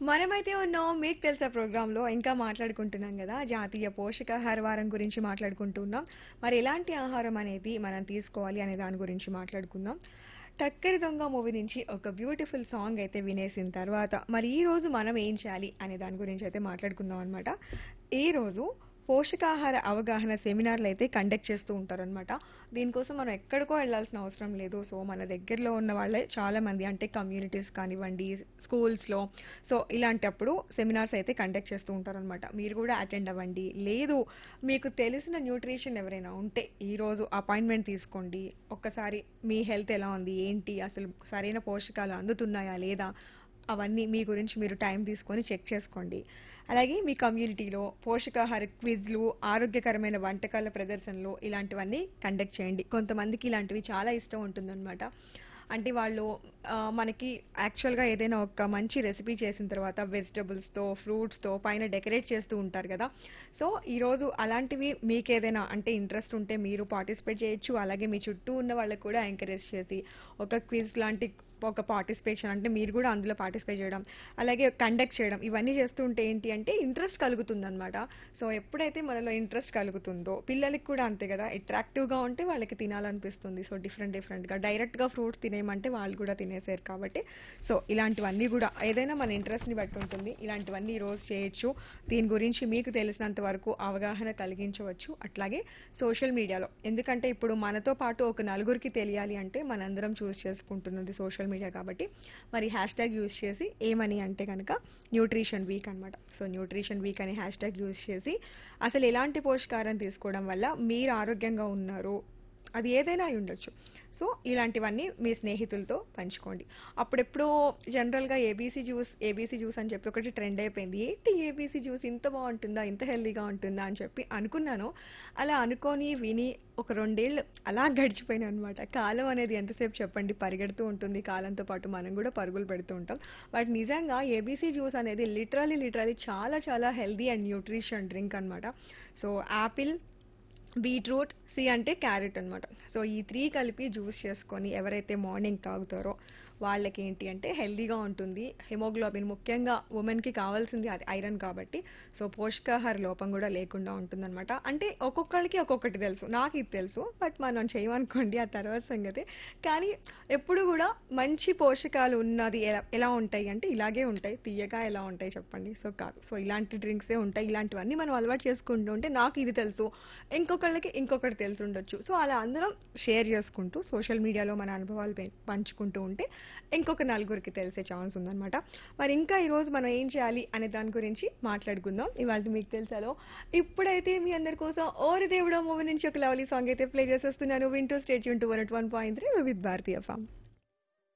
మనమైతే ఉన్నాం మీకు తెలుసా ప్రోగ్రాంలో ఇంకా మాట్లాడుకుంటున్నాం కదా జాతీయ పోషకాహార వారం గురించి మాట్లాడుకుంటున్నాం మరి ఎలాంటి ఆహారం అనేది మనం తీసుకోవాలి అనే దాని గురించి మాట్లాడుకుందాం టక్కరి దొంగ మూవీ నుంచి ఒక బ్యూటిఫుల్ సాంగ్ అయితే వినేసిన తర్వాత మరి ఈ రోజు మనం ఏం చేయాలి అనే దాని గురించి అయితే మాట్లాడుకుందాం అనమాట ఈ రోజు పోషకాహార అవగాహన సెమినార్లు అయితే కండక్ట్ చేస్తూ ఉంటారనమాట దీనికోసం మనం ఎక్కడికో వెళ్ళాల్సిన అవసరం లేదు సో మన దగ్గరలో ఉన్న వాళ్ళే చాలా మంది అంటే కమ్యూనిటీస్ కానివ్వండి స్కూల్స్లో సో ఇలాంటప్పుడు సెమినార్స్ అయితే కండక్ట్ చేస్తూ ఉంటారనమాట మీరు కూడా అటెండ్ అవ్వండి లేదు మీకు తెలిసిన న్యూట్రిషన్ ఎవరైనా ఉంటే ఈ రోజు అపాయింట్మెంట్ తీసుకోండి ఒక్కసారి మీ హెల్త్ ఎలా ఉంది ఏంటి అసలు సరైన పోషకాలు అందుతున్నాయా లేదా అవన్నీ మీ గురించి మీరు టైం తీసుకొని చెక్ చేసుకోండి అలాగే మీ కమ్యూనిటీలో పోషకాహార క్విజ్లు ఆరోగ్యకరమైన వంటకాల ప్రదర్శనలు ఇలాంటివన్నీ కండక్ట్ చేయండి కొంతమందికి ఇలాంటివి చాలా ఇష్టం ఉంటుందన్నమాట అంటే వాళ్ళు ఆ, మనకి యాక్చువల్గా ఏదైనా ఒక మంచి రెసిపీ చేసిన తర్వాత వెజిటబుల్స్తో ఫ్రూట్స్తో పైన డెకరేట్ చేస్తూ ఉంటారు కదా సో ఈరోజు అలాంటివి మీకు ఏదైనా అంటే ఇంట్రెస్ట్ ఉంటే మీరు పార్టిసిపేట్ చేయొచ్చు అలాగే మీ చుట్టూ ఉన్న వాళ్ళకి కూడా ఎంకరేజ్ చేసి ఒక క్విజ్ లాంటి ఒక పార్టిసిపేషన్ అంటే మీరు కూడా అందులో పార్టిసిపేట్ చేయడం అలాగే కండక్ట్ చేయడం ఇవన్నీ చేస్తుంటే ఏంటి అంటే ఇంట్రెస్ట్ కలుగుతుంది అనమాట సో ఎప్పుడైతే మనలో ఇంట్రెస్ట్ కలుగుతుందో పిల్లలకి కూడా అంతే కదా అట్రాక్టివ్గా ఉంటే వాళ్ళకి తినాలనిపిస్తుంది సో డిఫరెంట్ డిఫరెంట్గా డైరెక్ట్గా ఫ్రూట్స్ తినేయమంటే వాళ్ళు కూడా తినేసారు కాబట్టి సో ఇలాంటివన్నీ కూడా ఏదైనా మన ఇంట్రెస్ట్ని బట్టి ఉంటుంది ఇలాంటివన్నీ ఈ రోజు చేయొచ్చు దీని గురించి మీకు తెలిసినంత వరకు అవగాహన కలిగించవచ్చు అట్లాగే సోషల్ మీడియాలో ఎందుకంటే ఇప్పుడు మనతో పాటు ఒక నలుగురికి తెలియాలి అంటే మనందరం చూస్ చేసుకుంటున్నది సోషల్ మీడియా కాబట్టి మరి హ్యాష్ ట్యాగ్ యూజ్ చేసి ఏమని అంటే కనుక న్యూట్రిషన్ వీక్ అన్నమాట సో న్యూట్రిషన్ వీక్ అనే హ్యాష్ ట్యాగ్ యూజ్ చేసి అసలు ఎలాంటి పోషకారం తీసుకోవడం వల్ల మీరు ఆరోగ్యంగా ఉన్నారు అది ఏదైనా అయి ఉండొచ్చు సో ఇలాంటివన్నీ మీ స్నేహితులతో పంచుకోండి అప్పుడెప్పుడో జనరల్గా ఏబీసీ జ్యూస్ ఏబీసీ జ్యూస్ అని చెప్పి ఒకటి ట్రెండ్ అయిపోయింది ఏంటి ఏబీసీ జ్యూస్ ఇంత బాగుంటుందా ఇంత హెల్దీగా ఉంటుందా అని చెప్పి అనుకున్నాను అలా అనుకొని విని ఒక రెండేళ్ళు అలా గడిచిపోయినాయి అనమాట కాలం అనేది ఎంతసేపు చెప్పండి పరిగెడుతూ ఉంటుంది కాలంతో పాటు మనం కూడా పరుగులు పెడుతూ ఉంటాం బట్ నిజంగా ఏబీసీ జ్యూస్ అనేది లిటరలీ లిటరలీ చాలా చాలా హెల్దీ అండ్ న్యూట్రిషన్ డ్రింక్ అనమాట సో యాపిల్ బీట్రూట్ సి అంటే క్యారెట్ అన్నమాట సో ఈ త్రీ కలిపి జ్యూస్ చేసుకొని ఎవరైతే మార్నింగ్ తాగుతారో వాళ్ళకి ఏంటి అంటే హెల్దీగా ఉంటుంది హిమోగ్లోబిన్ ముఖ్యంగా ఉమెన్కి కావాల్సింది అది ఐరన్ కాబట్టి సో పోషకాహార లోపం కూడా లేకుండా ఉంటుందన్నమాట అంటే ఒక్కొక్కరికి ఒక్కొక్కటి తెలుసు నాకు ఇది తెలుసు బట్ మనం చేయమనుకోండి ఆ తర్వాత సంగతి కానీ ఎప్పుడు కూడా మంచి పోషకాలు ఉన్నది ఎలా ఎలా ఉంటాయి అంటే ఇలాగే ఉంటాయి తీయగా ఎలా ఉంటాయి చెప్పండి సో కాదు సో ఇలాంటి డ్రింక్సే ఉంటాయి ఇలాంటివన్నీ మనం అలవాటు చేసుకుంటూ ఉంటే నాకు ఇది తెలుసు ఇంకొకళ్ళకి ఇంకొకటి తెలిసి ఉండొచ్చు సో అలా అందరం షేర్ చేసుకుంటూ సోషల్ మీడియాలో మన అనుభవాలు పె- పంచుకుంటూ ఉంటే ఇంకొక నలుగురికి తెలిసే ఛాన్స్ ఉందన్నమాట మరి ఇంకా ఈరోజు మనం ఏం చేయాలి అనే దాని గురించి మాట్లాడుకుందాం ఇవాళ మీకు తెలుసాలో ఇప్పుడైతే మీ అందరి కోసం ఓరి దేవుడో మూవీ నుంచి ఒక లవ్లీ సాంగ్ అయితే ప్లే చేసేస్తున్నాను వింటూ స్టేట్ యూన్ two one one point three with భారతీయ ఫామ్